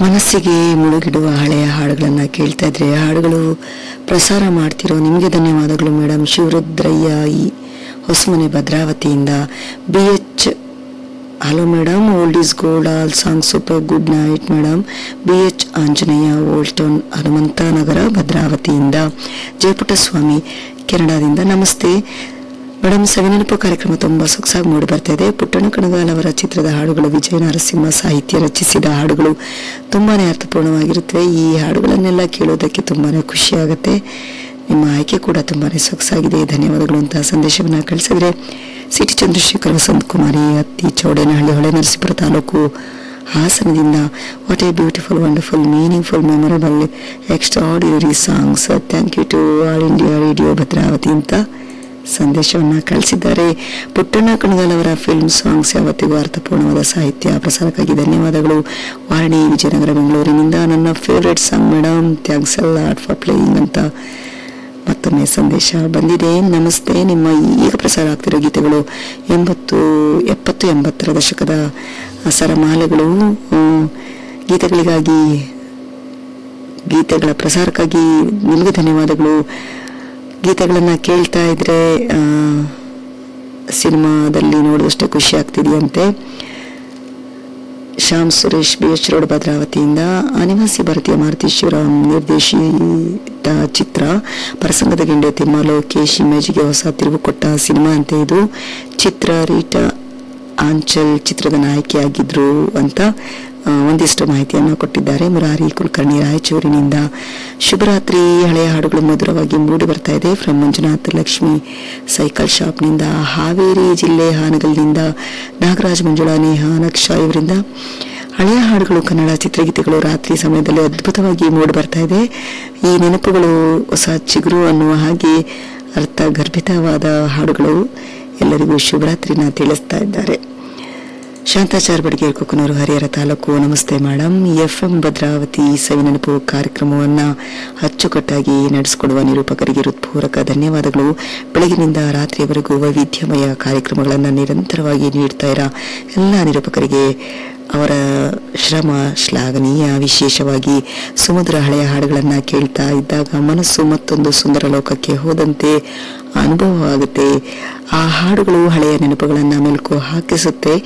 ಮನಸ್ಸಿಗೆ ಮುಳುಗಿಡುವ ಹಳೆಯ ಹಾಡುಗಳನ್ನು ಕೇಳ್ತಾ ಇದ್ರೆ ಹಾಡುಗಳು ಪ್ರಸಾರ ಮಾಡ್ತಿರೋ ನಿಮಗೆ ಧನ್ಯವಾದಗಳು ಮೇಡಮ್ ಶಿವರುದ್ರಯ್ಯ ಈ ಹೊಸಮನೆ ಭದ್ರಾವತಿಯಿಂದ B H hello madam old is gold all song super good night madam B H Anjaneya old town Hanumantha Nagara ಭದ್ರಾವತಿಯಿಂದ ಜಯಪುಟ್ಟಸ್ವಾಮಿ ಕೆನಡಾದಿಂದ ನಮಸ್ತೆ ಮೇಡಮ್ ಸವಿನೆನಪು ಕಾರ್ಯಕ್ರಮ ತುಂಬಾ ಸೊಗಸಾಗಿ ಮೂಡಿ ಬರ್ತಾ ಇದೆ ಪುಟ್ಟಣ ಕಣಗಾಲ್ ಅವರ ಚಿತ್ರದ ಹಾಡುಗಳು ವಿಜಯ ನರಸಿಂಹ ಸಾಹಿತ್ಯ ರಚಿಸಿದ ಹಾಡುಗಳು ತುಂಬಾನೇ ಅರ್ಥಪೂರ್ಣವಾಗಿರುತ್ತವೆ ಈ ಹಾಡುಗಳನ್ನೆಲ್ಲ ಕೇಳೋದಕ್ಕೆ ತುಂಬಾನೇ ಖುಷಿ ಆಗುತ್ತೆ ನಿಮ್ಮ ಆಯ್ಕೆ ಕೂಡ ತುಂಬಾನೇ ಸೊಗಸಾಗಿದೆ ಧನ್ಯವಾದಗಳು ಅಂತ ಸಂದೇಶವನ್ನ ಕಳಿಸಿದ್ರೆ ಸಿಟಿ ಚಂದ್ರಶೇಖರ್ ವಸಂತ್ ಕುಮಾರಿ ಅತ್ತಿ ಚೌಡೇನಹಳ್ಳಿ ಹೊಳೆ ನರಸೀಪುರ ತಾಲೂಕು ಹಾಸನದಿಂದ what a beautiful wonderful meaningful memorable extraordinary songs thank you to all India radio Bhadravati ಅಂತ ಸಂದೇಶವನ್ನ ಕಳಿಸಿದ್ದಾರೆ ಪುಟ್ಟಣ್ಣ ಕಣಗಾಲ್ ಅವರ ಫಿಲ್ಮ್ ಸಾಂಗ್ಸ್ ಯಾವತ್ತಿಗೂ ಅರ್ಥಪೂರ್ಣವಾದ ಸಾಹಿತ್ಯ ಪ್ರಸಾರಕ್ಕಾಗಿ ಧನ್ಯವಾದಗಳು ವಾರಣಿ ವಿಜಯನಗರ ಬೆಂಗಳೂರಿನಿಂದ ನನ್ನ ಫೇವ್ರೆಟ್ ಸಾಂಗ್ ಮೇಡಮ್ ಥ್ಯಾಂಕ್ಸ್ ಎಲ್ಲ ಫಾರ್ ಪ್ಲೇಯಿಂಗ್ ಅಂತ ಮತ್ತೊಮ್ಮೆ ಸಂದೇಶ ಬಂದಿದೆ ನಮಸ್ತೆ ನಿಮ್ಮ ಈಗ ಪ್ರಸಾರ ಆಗ್ತಿರೋ ಗೀತೆಗಳು ಎಂಬತ್ತು ಎಪ್ಪತ್ತು ಎಂಬತ್ತರ ದಶಕದ ಸರಮಾಲೆಗಳು ಹ್ಮ್, ಗೀತೆಗಳಿಗಾಗಿ ಗೀತೆಗಳ ಪ್ರಸಾರಕ್ಕಾಗಿ ನಿಮಗೆ ಧನ್ಯವಾದಗಳು ಗೀತೆಗಳನ್ನು ಕೇಳ್ತಾ ಇದ್ರೆ ಆ, ಸಿನಿಮಾದಲ್ಲಿ ನೋಡಿದಷ್ಟೇ ಖುಷಿ ಆಗ್ತಿದೆಯಂತೆ Shyam Suresh B H road ಭದ್ರಾವತಿಯಿಂದ ಅನಿವಾಸಿ ಭಾರತೀಯ ಮಾರುತಿ ಶಿವರಾಮ್ ನಿರ್ದೇಶಿತ ಚಿತ್ರ ಪ್ರಸಂಗದ ಗೆಂಡೆ ತಿಮ್ಮ ಲೋಕೇಶ್ ಇಮೇಜ್ಗೆ ಹೊಸ ತಿರುವು ಕೊಟ್ಟ ಸಿನಿಮಾ ಅಂತ ಇದು ಚಿತ್ರ ರೀಟಾ ಆಂಚಲ್ ಚಿತ್ರದ ನಾಯಕಿಯಾಗಿದ್ರು ಅಂತ ಆ, ಒಂದಿಷ್ಟು ಮಾಹಿತಿಯನ್ನು ಕೊಟ್ಟಿದ್ದಾರೆ ಮುರಾರಿ ಕುಲಕರ್ಣಿ ರಾಯಚೂರಿನಿಂದ ಶುಭರಾತ್ರಿ ಹಳೆಯ ಹಾಡುಗಳು ಮಧುರವಾಗಿ ಮೂಡಿ ಬರ್ತಾ ಇದೆ ಫ್ರಮ್ ಮಂಜುನಾಥ್ ಲಕ್ಷ್ಮಿ ಸೈಕಲ್ ಶಾಪ್ನಿಂದ ಹಾವೇರಿ ಜಿಲ್ಲೆ ಹಾನಗಲ್ನಿಂದ ನಾಗರಾಜ್ ಮಂಜುಳಾ ನೇಹಾ ನಕ್ಷ ಇವರಿಂದ ಹಳೆಯ ಹಾಡುಗಳು ಕನ್ನಡ ಚಿತ್ರಗೀತೆಗಳು ರಾತ್ರಿ ಸಮಯದಲ್ಲಿ ಅದ್ಭುತವಾಗಿ ಮೂಡಿ ಬರ್ತಾ ಇದೆ ಈ ನೆನಪುಗಳು ಹೊಸ ಚಿಗುರು ಅನ್ನುವ ಹಾಗೆ ಅರ್ಥ ಗರ್ಭಿತವಾದ ಹಾಡುಗಳು ಎಲ್ಲರಿಗೂ ಶುಭರಾತ್ರಿನ ತಿಳಿಸ್ತಾ ಇದ್ದಾರೆ ಶಾಂತಾಚಾರ್ ಬಡ್ಗೇರ್ ಕುಕನೂರು ಹರಿಹರ ತಾಲೂಕು ನಮಸ್ತೆ ಮೇಡಮ್ ಎಫ್ ಎಂ ಭದ್ರಾವತಿ ಸವಿನೆನಪು ಕಾರ್ಯಕ್ರಮವನ್ನ ಅಚ್ಚುಕಟ್ಟಾಗಿ ನಡೆಸಿಕೊಡುವ ನಿರೂಪಕರಿಗೆ ಹೃತ್ಪೂರ್ವಕ ಧನ್ಯವಾದಗಳು ಬೆಳಗಿನಿಂದ ರಾತ್ರಿಯವರೆಗೂ ವೈವಿಧ್ಯಮಯ ಕಾರ್ಯಕ್ರಮಗಳನ್ನು ನಿರಂತರವಾಗಿ ನೀಡ್ತಾ ಇರೋ ಎಲ್ಲ ನಿರೂಪಕರಿಗೆ ಅವರ ಶ್ರಮ ಶ್ಲಾಘನೀಯ ವಿಶೇಷವಾಗಿ ಸುಮಧುರ ಹಳೆಯ ಹಾಡುಗಳನ್ನು ಕೇಳ್ತಾ ಇದ್ದಾಗ ಮನಸ್ಸು ಮತ್ತೊಂದು ಸುಂದರ ಲೋಕಕ್ಕೆ ಹೋದಂತೆ ಅನುಭವವಾಗುತ್ತೆ ಆ ಹಾಡುಗಳು ಹಳೆಯ ನೆನಪುಗಳನ್ನು ಮೆಲುಕು ಹಾಕಿಸುತ್ತೆ